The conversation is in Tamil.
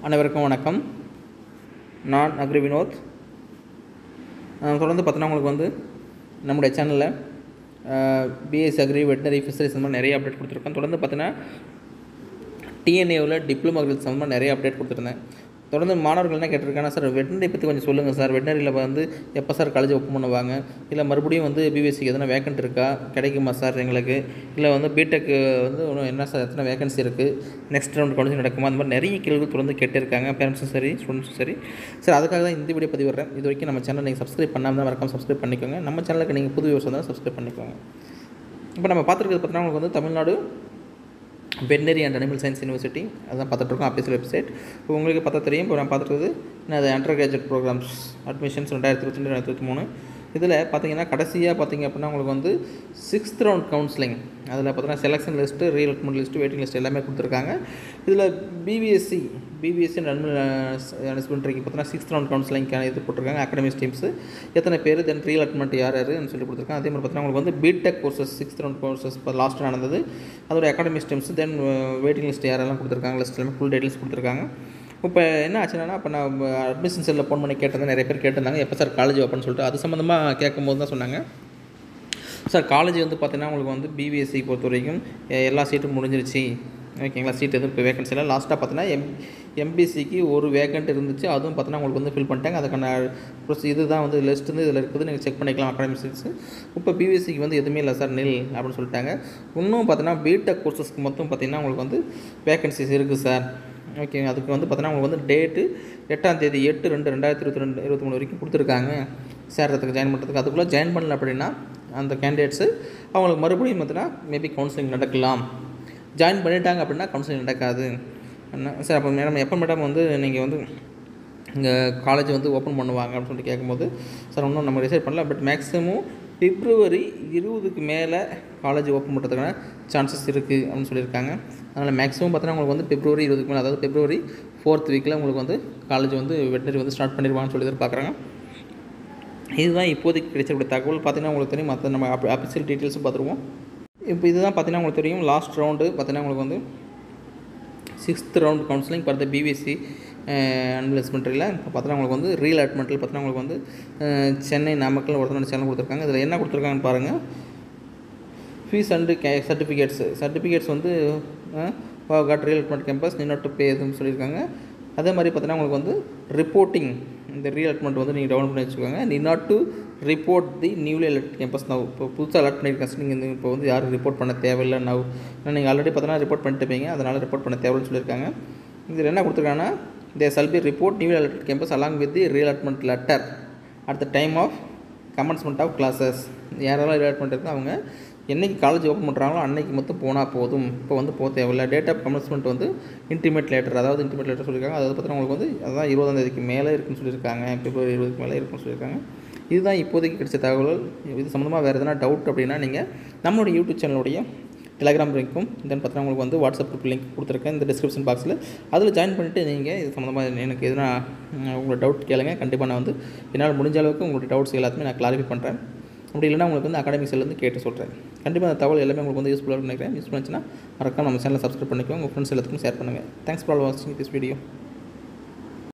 அனைவருக்கும் வணக்கம் நான் அக்ரி வினோத் அஹ் தொடர்ந்து பார்த்தோன்னா உங்களுக்கு வந்து நம்முடைய சேனலில் பிஎஸ் அக்ரி வெட்டினரி ஃபிஷரிஸ் இந்த மாதிரி நிறைய அப்டேட் கொடுத்துருக்கோம் தொடர்ந்து பார்த்தீங்கன்னா டிஎன்ஏவில் டிப்ளமோ அக்ரிகல்ச்சர் சம்மந்தமாக நிறைய அப்டேட் கொடுத்துருந்தேன் தொடர்ந்து மாணவர்கள் என்ன கேட்டிருக்காங்க சார் வெட்டினரி பற்றி கொஞ்சம் சொல்லுங்கள் சார் வெட்டினரியில் வந்து எப்போ சார் காலேஜ் ஓப்பன் பண்ணுவாங்க இல்லை மறுபடியும் வந்து பிபிஎஸ்சிக்கு எதனா வேக்கண்ட் இருக்கா கிடைக்குமா சார் எங்களுக்கு இல்லை வந்து பிடெக்கு வந்து இன்னும் என்ன சார் எத்தனை வேகன்சி இருக்குது நெக்ஸ்ட் ரவுண்ட் கவுன்சிலிங் நடக்குமா அந்த மாதிரி நிறைய கேள்விகள் தொடர்ந்து கேட்டிருக்காங்க பேரண்ட்ஸும் சரி ஸ்டூடெண்ட்ஸும் சரி சார் அதுக்காக தான் இந்த வீடியோ பதிவு வர்றேன் இது வரைக்கும் நம்ம சேனல் நீங்கள் சப்ஸ்கிரைப் பண்ணாமல் தான் மறக்காம சப்ஸ்கிரைப் பண்ணிக்கோங்க நம்ம சேனலுக்கு நீங்கள் புது விவசாயம் தான் சப்ஸ்கிரைப் பண்ணிக்கோங்க இப்போ நம்ம பார்த்துருக்கிறது பார்த்தீங்கன்னா உங்களுக்கு வந்து Tamil Nadu veterinary and animal science university அதான் பார்த்துட்ருக்கோம் அஃபீஷியல் வெப்சைட் இப்போ உங்களுக்கு பார்த்தா தெரியும் இப்போ நான் பார்த்துருக்குது என்ன அது அண்டர் கிராஜுவேட் ப்ரோக்ராம்ஸ் அட்மிஷன்ஸ் ரெண்டாயிரத்தி இருபத்தி ரெண்டு ரெண்டாயிரத்தி மூணு இதில் பார்த்தீங்கன்னா கடைசியாக பார்த்தீங்க அப்படின்னா உங்களுக்கு வந்து சிக்ஸ்த் ரவுண்ட் கவுன்சிலிங் அதில் பார்த்தீங்கன்னா selection list reallotment list waiting list எல்லாமே கொடுத்துருக்காங்க இதில் பிபிஎஸ்சி பிபிஎஸ்சி அண்ட் அனிமல் ஹஸ்பண்ட்ரிக்கு பார்த்தீங்கன்னா சிக்ஸ்த் ரவுண்ட் கவுன்சிலிங்கான இது போட்டிருக்காங்க அகாடமிக் டீம்ஸு எத்தனை பேர் தென் ரீஅலாட்மெண்ட் யார் யாருன்னு சொல்லி கொடுத்துருக்காங்க அதே மாதிரி பார்த்தீங்கன்னா உங்களுக்கு வந்து BTech courses sixth round courses இப்போ லாஸ்ட் நடந்தது அதோட academic teams then waiting list யாரெல்லாம் கொடுத்துருக்காங்க லிஸ்ட் எல்லாமே ஃபுல் டீட்டெயில்ஸ் கொடுத்துருக்காங்க இப்போ என்ன ஆச்சுன்னா இப்போ நான் அட்மிஷன் செல்லில் ஃபோன் பண்ணி கேட்டது நிறைய பேர் கேட்டிருந்தாங்க எப்போ சார் காலேஜ் ஓப்பன் சொல்லிட்டு அது சம்மந்தமாக கேட்கும்போது தான் சொன்னாங்க சார் காலேஜ் வந்து பார்த்தீங்கன்னா உங்களுக்கு வந்து பிபிஎஸ்சி பொறுத்த வரைக்கும் எ- எல்லா சீட்டும் முடிஞ்சிருச்சு ஓகேங்களா சீட் எதுவும் இப்போ வேகன்சி இல்லை லாஸ்ட்டாக பார்த்தீங்கன்னா எம் எம்பிசிக்கு ஒரு வேகண்ட் இருந்துச்சு அதுவும் பார்த்தீங்கன்னா உங்களுக்கு வந்து ஃபில் பண்ணிட்டாங்க அதுக்கான ப்ரொஸ் இது தான் வந்து லிஸ்ட் வந்து இதில் இருக்குது நீங்கள் செக் பண்ணிக்கலாம் அகாடமிக் சீட்ஸு இப்போ பிபிஎஸ்சிக்கு வந்து எதுவுமே இல்லை சார் நில் அப்படின்னு சொல்லிட்டாங்க இன்னும் பார்த்தீங்கன்னா பிடெக் கோர்சஸ்க்கு மொத்தம் பார்த்தீங்கன்னா உங்களுக்கு வந்து வேகன்சிஸ் இருக்குது சார் ஓகே அதுக்கு வந்து பார்த்தீங்கன்னா உங்களுக்கு வந்து டேட்டு எட்டாம் தேதி எட்டு ரெண்டு ரெண்டாயிரத்தி இருபத்தி ரெண்டு இருபத்தி மூணு வரைக்கும் கொடுத்துருக்காங்க சேர்றதுக்கு ஜாயின் பண்ணுறதுக்கு அதுக்குள்ளே ஜாயின் பண்ணல அப்படின்னா அந்த கேண்டிடேட்ஸு அவங்களுக்கு மறுபடியும் பார்த்தீங்கன்னா மேபி கவுன்சிலிங் நடக்கலாம் ஜாயின் பண்ணிட்டாங்க அப்படின்னா கவுன்சிலிங் நடக்காது என்ன சார் அப்போ மேடம் எப்போ மேடம் வந்து நீங்கள் வந்து இங்கே காலேஜ் வந்து ஓப்பன் பண்ணுவாங்க அப்படின்னு சொல்லிட்டு கேட்கும்போது சார் இன்னும் நம்ம டிசைட் பண்ணல பட் மேக்ஸிமம் பிப்ரவரி இருபதுக்கு மேலே காலேஜ் ஓப்பன் பண்ணுறதுக்கான சான்சஸ் இருக்குது அப்படின்னு சொல்லியிருக்காங்க அதனால் மேக்ஸிமம் பார்த்தீங்கன்னா உங்களுக்கு வந்து பிப்ரவரி இருபதுக்கு மேலே அதாவது பிப்ரவரி ஃபோர்த் வீக்கில் உங்களுக்கு வந்து காலேஜ் வந்து வெட்டினரி வந்து ஸ்டார்ட் பண்ணிடுவாங்கன்னு சொல்லி எதிர்பார்க்குறாங்க இதுதான் இப்போதைக்கு கிடைச்சக்கூடிய தகவல் பார்த்தீங்கன்னா உங்களுக்கு தெரியும் மற்ற நம்ம அஃபிஷியல் டீட்டெயில்ஸும் பார்த்துருவோம் இப்போ இதுதான் பார்த்தீங்கன்னா உங்களுக்கு தெரியும் லாஸ்ட் ரவுண்டு பார்த்தீங்கன்னா உங்களுக்கு வந்து sixth round counselling for the BBSc அன்வெஸ்ட்மெண்ட்டில் இப்போ பார்த்தீங்கன்னா உங்களுக்கு வந்து ரீல் அட்மெண்ட்டில் பார்த்தீங்கன்னா உங்களுக்கு வந்து அஹ், சென்னை நாமக்கல் ஒருத்தனோட சேனல் கொடுத்துருக்காங்க இதில் என்ன கொடுத்துருக்காங்கன்னு பாருங்கள் ஃபீஸ் அண்டு கே சர்டிஃபிகேட்ஸ் சர்டிஃபிகேட்ஸ் வந்து காட் ரியல் அட்மெண்ட் campus need not to pay எதுவும் சொல்லியிருக்காங்க அதே மாதிரி பார்த்தீங்கன்னா உங்களுக்கு வந்து ரிப்போர்ட்டிங் இந்த ரீல் அட்மெண்ட் வந்து நீங்கள் டவுன் பண்ணி வச்சுக்கோங்க need not to report the newly allotted campus now இப்போ புதுசாக அலர்ட் பண்ணியிருக்கேன் நீங்கள் இந்த இப்போ வந்து யாரும் ரிப்போர்ட் பண்ண தேவையில்லை நவ் ஏன்னா நீங்கள் ஆல்ரெடி பார்த்தீங்கன்னா ரிப்போர்ட் பண்ணிட்டு இருப்பீங்க அதனால் ரிப்போர்ட் பண்ண தேவையில்லைன்னு சொல்லியிருக்காங்க இதில் என்ன கொடுத்துருக்காங்கன்னா they shall be report newly allotted campus along with the real admit letter at the time of commencement of classes யாரெல்லாம் ரிலேட் பண்ணிருக்கோ அவங்க என்னைக்கு காலேஜ் ஓப்பன் பண்ணுறாங்களோ அன்னைக்கு மட்டும் போனால் போதும் இப்போ வந்து போக தேவையில்லை டேட் ஆஃப் கமென்ஸ்மெண்ட் வந்து இன்டிமேட் லேட்டர் அதாவது இன்டிமேட் லேட்டர் சொல்லியிருக்காங்க அதாவது பார்த்தீங்கன்னா உங்களுக்கு வந்து அதான் இருபதாம் தேதிக்கு மேலே இருக்குன்னு சொல்லியிருக்காங்க பிப்ரவரி இருபதுக்கு மேலே இருக்குன்னு சொல்லியிருக்காங்க இதுதான் இப்போதைக்கு கிடைச்ச தகவல் இது சம்மந்தமாக வேறு எதனா டவுட் அப்படின்னா நீங்கள் நம்மளுடைய யூடியூப் சேனலுடைய டெலிகிராம் லிங்க்கும் தென் பார்த்தீங்கன்னா உங்களுக்கு வந்து வாட்ஸ்அப் குரூப் லிங்க் கொடுத்துருக்கேன் இந்த டிஸ்கிரிப்ஷன் பாக்ஸில் அதில் ஜாயின் பண்ணிவிட்டு நீங்கள் இது சம்மந்தமாக எனக்கு எதுனா உம், உங்களோட டவுட் கேளுங்க கண்டிப்பாக நான் வந்து என்னால் முடிஞ்ச அளவுக்கு உங்களுடைய டவுட்ஸ் எல்லாத்தையுமே நான் கிளாரிஃபை பண்ணுறேன் அப்படி இல்லைனா உங்களுக்கு வந்து அகாடமிக் செல்லேருந்து கேட்டு சொல்கிறேன் கண்டிப்பாக அந்த தகவல் எல்லாமே உங்களுக்கு வந்து யூஸ்ஃபுல்லாக நினைக்கிறேன் யூஸ் பண்ணுச்சுன்னா மறக்காம நம்ம சேனலை சப்ஸ்கிரைப் பண்ணிக்கோங்க உங்கள் ஃப்ரெண்ட்ஸ் எல்லாத்துக்கும் ஷேர் பண்ணுங்கள் தேங்க்ஸ் ஃபார் வாட்சிங் திஸ் வீடியோ